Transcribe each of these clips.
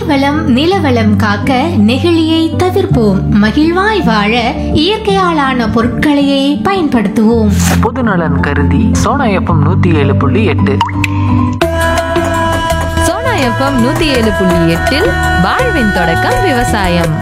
நீர்வளம் நிலவளம் காக்க நெகிழியை தவிர்ப்போம் மகிழ்வாய் வாழ இயற்கையாலான பொருட்களையே பயன்படுத்துவோம் பொதுநலன் கருதி சோனா எஃப்எம் நூத்தி ஏழு புள்ளி எட்டு சோனா எஃப்எம் நூத்தி ஏழு புள்ளி எட்டில் வாழ்வின் தொடக்கம் விவசாயம்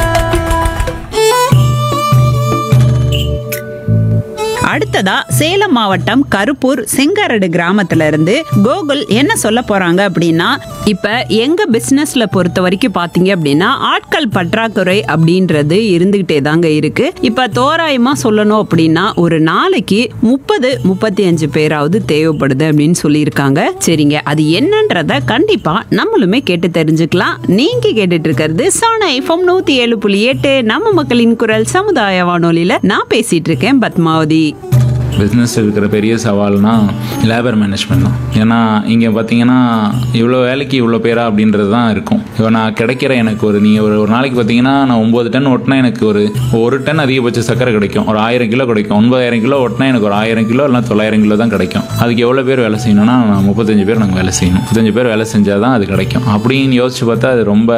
அடுத்ததா சேலம் மாவட்டம் கருப்பூர் செங்கரடு கிராமத்துல இருந்து கோகுல் என்ன சொல்ல போறாங்க அப்படின்னா இப்ப எங்க பிசினஸ்ல பொறுத்த வரைக்கும் பாத்தீங்க அப்படின்னா ஆட்கள் பற்றாக்குறை அப்படின்றது இருந்துகிட்டே தாங்க இருக்கு இப்ப தோராயமா சொல்லணும் அப்படின்னா ஒரு நாளைக்கு முப்பது முப்பத்தி அஞ்சு பேராவது தேவைப்படுது அப்படின்னு சொல்லியிருக்காங்க சரிங்க அது என்னன்றத கண்டிப்பா நம்மளுமே கேட்டு தெரிஞ்சுக்கலாம் நீங்க கேட்டுட்டு இருக்கிறது சோனா எஃப்எம் நூத்தி ஏழு புள்ளி எட்டு நம்ம மக்களின் குரல் சமுதாய வானொலியில நான் பேசிட்டு இருக்கேன் பத்மாவதி பிஸ்னஸ் இருக்கிற பெரிய சவால்னா லேபர் மேனேஜ்மெண்ட் தான் ஏன்னா இங்கே பார்த்தீங்கன்னா இவ்வளோ வேலைக்கு இவ்வளோ பேரா அப்படின்றது தான் இருக்கும் இப்போ நான் கிடைக்கிற எனக்கு ஒரு நீங்கள் ஒரு ஒரு நாளைக்கு பார்த்தீங்கன்னா நான் ஒம்பது டன் ஓட்டினா எனக்கு ஒரு ஒரு டன் அதிகபட்ச சக்கரை கிடைக்கும் ஒரு ஆயிரம் கிலோ கிடைக்கும் ஒன்பதாயிரம் கிலோ ஓட்டினா எனக்கு ஒரு ஆயிரம் கிலோ இல்லை தொள்ளாயிரம் கிலோ தான் கிடைக்கும் அதுக்கு எவ்வளோ பேர் வேலை செய்யணும்னா நான் முப்பத்தஞ்சு பேர் நாங்கள் வேலை செய்யணும் முப்பத்தஞ்சு பேர் வேலை செஞ்சால் தான் அது கிடைக்கும் அப்படின்னு யோசிச்சு பார்த்தா அது ரொம்ப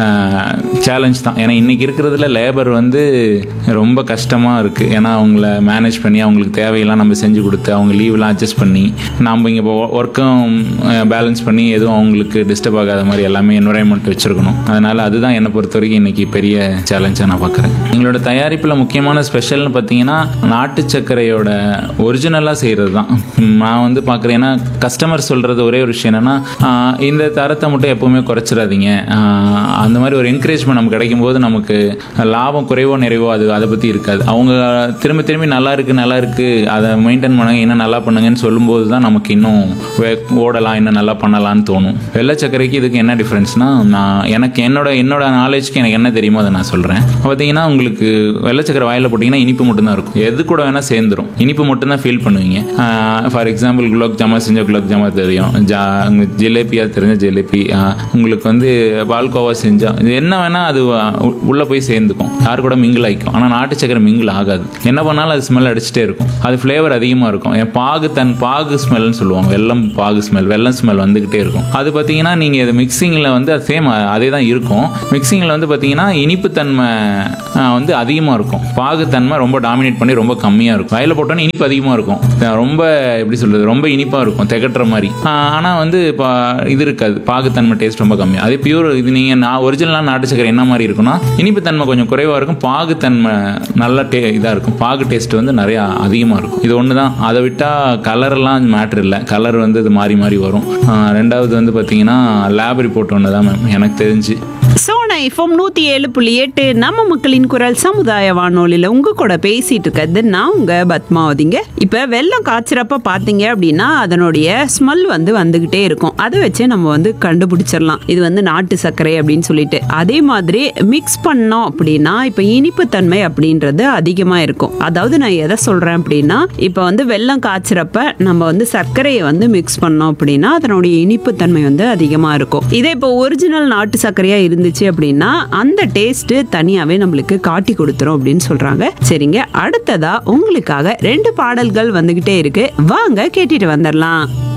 சேலஞ்ச் தான் ஏன்னா இன்னைக்கு இருக்கிறதுல லேபர் வந்து ரொம்ப கஷ்டமாக இருக்குது ஏன்னா அவங்கள மேனேஜ் பண்ணி அவங்களுக்கு தேவையெல்லாம் நம்ம செஞ்சு கொடுத்து அவங்க லீவ்லாம் அட்ஜஸ்ட் பண்ணி நம்ம இங்கே இப்போ ஒர்க்கும் பேலன்ஸ் பண்ணி எதுவும் அவங்களுக்கு டிஸ்டர்ப் ஆகாத மாதிரி எல்லாமே என்வரான்மெண்ட் வச்சுருக்கணும் அதனால் அதுதான் என்னை பொறுத்த வரைக்கும் இன்னைக்கு பெரிய சேலஞ்சாக நான் பார்க்குறேன் எங்களோட தயாரிப்பில் முக்கியமான ஸ்பெஷல்னு பார்த்தீங்கன்னா நாட்டு சர்க்கரையோட ஒரிஜினலாக செய்கிறது தான் நான் வந்து பார்க்குறேன் ஏன்னா கஸ்டமர் சொல்கிறது ஒரே ஒரு விஷயம் என்னென்னா இந்த தரத்தை மட்டும் எப்போவுமே குறைச்சிடாதீங்க ஆஹ் அந்த மாதிரி ஒரு என்கரேஜ்மெண்ட் நமக்கு கிடைக்கும் போது நமக்கு லாபம் குறைவோ நிறைவோ அது அதை பற்றி இருக்காது அவங்க திரும்ப திரும்பி நல்லா இருக்கு நல்லா இருக்கு அதை மெயின்டைன் பண்ணுங்க இன்னும் நல்லா பண்ணுங்கன்னு சொல்லும்போது தான் நமக்கு இன்னும் வே- ஓடலாம் இன்னும் நல்லா பண்ணலாம்னு தோணும் வெள்ளை சர்க்கரைக்கு இதுக்கு என்ன டிஃப்ரென்ஸ்னா நான் எனக்கு என்னோட என்னோட நாலேஜ்க்கு எனக்கு என்ன தெரியுமோ அதை நான் சொல்கிறேன் பார்த்தீங்கன்னா உங்களுக்கு வெள்ளை சக்கரை வாயில் போட்டிங்கன்னா இனிப்பு மட்டும்தான் இருக்கும் எது கூட வேணால் சேர்ந்துரும் இனிப்பு மட்டும்தான் ஃபீல் பண்ணுவீங்க ஃபார் எக்ஸாம்பிள் குலோப் ஜாமா செஞ்ச குலோப் ஜாமா தெரியும் ஜா ஜிலேபியா தெரிஞ்ச ஜிலேபி ஆஹ் உங்களுக்கு வந்து பால்கோவா செஞ்சா இது என்ன வேணால் அது உ- உள்ள போய் சேர்ந்துக்கும் யார் கூட மிங்கிள் ஆகிக்கும் ஆனால் நாட்டு சக்கரை மிங்கிள் ஆகாது என்ன பண்ணாலும் அது ஸ்மெல் அடிச்சுட்டே இருக்கும் அது ஃப்ளேவர் அதிகமாக இருக்கும் என் பாகு தன் பாகு ஸ்மெல்னு சொல்லுவாங்க வெல்லம் பாகு ஸ்மெல் வெல்லம் ஸ்மெல் வந்துக்கிட்டே இருக்கும் அது பார்த்தீங்கன்னா நீங்கள் இது மிக்சிங்கில் வந்து அது சேம் அதே தான் இருக்கும் மிக்சிங்கில் வந்து பார்த்தீங்கன்னா இனிப்புத்தன்மை ஆஹ், வந்து அதிகமாக இருக்கும் பாகுத்தன்மை ரொம்ப டாமினேட் பண்ணி ரொம்ப கம்மியாக இருக்கும் வயலில் போட்டோன்னா இனிப்பு அதிகமாக இருக்கும் அஹ் ரொம்ப எப்படி சொல்கிறது ரொம்ப இனிப்பாக இருக்கும் திகட்டுற மாதிரி ஆனால் வந்து இப்போ இது இருக்காது பாகுத்தன்மை டேஸ்ட் ரொம்ப கம்மி அதே பியூர் இது நீங்கள் நான் ஒரிஜினலாக நாட்டு சக்கரை என்ன மாதிரி இருக்குன்னா இனிப்புத்தன்மை கொஞ்சம் குறைவாக இருக்கும் பாகுத்தன்மை நல்ல டே இதாக இருக்கும் பாகு டேஸ்ட் வந்து நிறையா அதிகமாக இருக்கும் இது ஒன்று தான் அதை விட்டால் கலர்லாம் மேட்ரு இல்லை கலர் வந்து இது மாறி மாறி வரும் ஆஹ் ரெண்டாவது வந்து பார்த்தீங்கன்னா லேப் ரிப்போர்ட் ஒன்று தான் மேம் எனக்கு தெரிஞ்சு சோனா எஃப்எம் நூத்தி ஏழு புள்ளி எட்டு நம்ம மக்களின் குரல் சமுதாய வானொலியில உங்க கூட பேசிட்டு இருக்கிறது நான் உங்க பத்மாவதிங்க இப்ப வெள்ளம் காய்ச்சறப்ப பாத்தீங்க அப்படின்னா அதனுடைய ஸ்மெல் வந்து வந்துகிட்டே இருக்கும் அதை வச்சே நம்ம வந்து கண்டுபிடிச்சிடலாம் இது வந்து நாட்டு சர்க்கரை அப்படின்னு சொல்லிட்டு அதே மாதிரி மிக்ஸ் பண்ணோம் அப்படின்னா இப்ப இனிப்பு தன்மை அப்படின்றது அதிகமா இருக்கும் அதாவது நான் எதை சொல்றேன் அப்படின்னா இப்ப வந்து வெள்ளம் காய்ச்சறப்ப நம்ம வந்து சர்க்கரையை வந்து மிக்ஸ் பண்ணோம் அப்படின்னா அதனுடைய இனிப்பு தன்மை வந்து அதிகமா இருக்கும் இதே இப்போ ஒரிஜினல் நாட்டு சர்க்கரையா இருந்துச்சு அப்படின்னா அந்த டேஸ்ட் தனியாவே நம்மளுக்கு காட்டி கொடுத்துரும் அப்படின்னு சொல்றாங்க சரிங்க அடுத்ததா உங்களுக்காக ரெண்டு பாடல்கள் வந்துகிட்டே இருக்கு வாங்க கேட்டுட்டு வந்துடலாம்